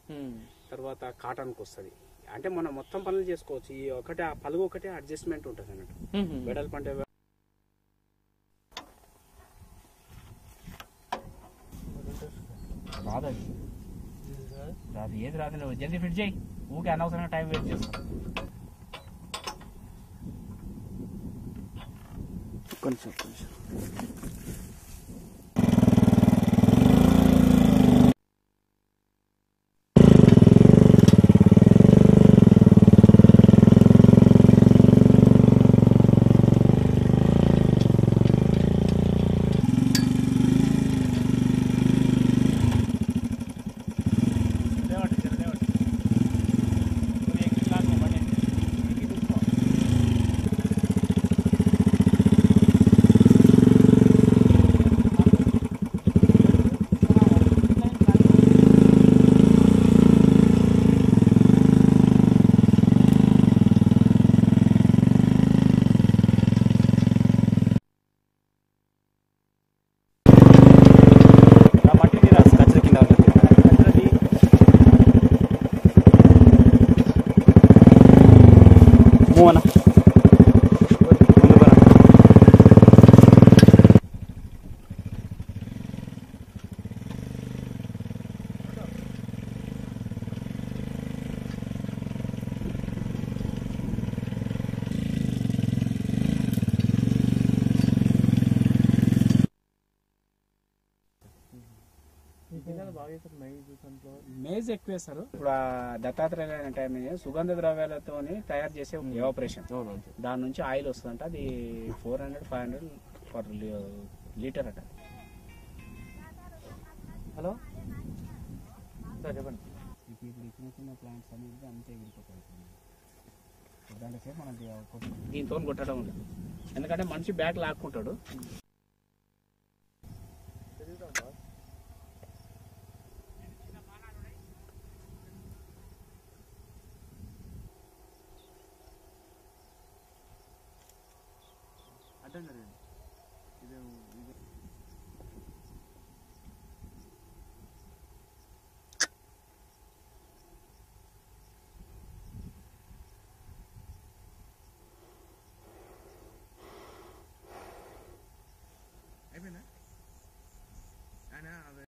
తర్వాత కాటన్కి వస్తుంది అంటే మనం మొత్తం పనులు చేసుకోవచ్చు ఈ ఒకటే ఆ పలుగు ఒకటే అడ్జస్ట్మెంట్ ఉంటుంది అన్నట్టు వెడల్పు అంటే రాదు రాదు ఏది రాదు నువ్వు జల్దీ ఫిట్ చేయి ఊకే అనవసరంగా టైం వేస్ట్ చేస్తావు కొంచెం కొంచెం లేవండి జర లేవండి నువ్వు ఎక్కి లాగు, బండి ఎక్కి కూర్చో. ఆ మట్టి తీరా, కచ్చర కింద ఉన్నది. కచ్చర తీ. మూవన మేజ్ ఎక్కువ వేస్తారు ఇప్పుడు ఆ దత్తాత్రేయ అనే టైం సుగంధ ద్రవ్యాలతో తయారు చేసే ఆపరేషన్ దాని నుంచి ఆయిల్ వస్తుందంట అది four hundred five hundred per litre అట హలో సార్ చెప్పండి ఇప్పుడు ఇప్పుడు చిన్న చిన్న ప్లాంట్స్ అనేది అంతే విడిపోతాయి దాంట్లో సేపు మనకి దీంతో కొట్టడం ఉండదు ఎందుకంటే మనిషి బ్యాక్ లాక్కుంటాడు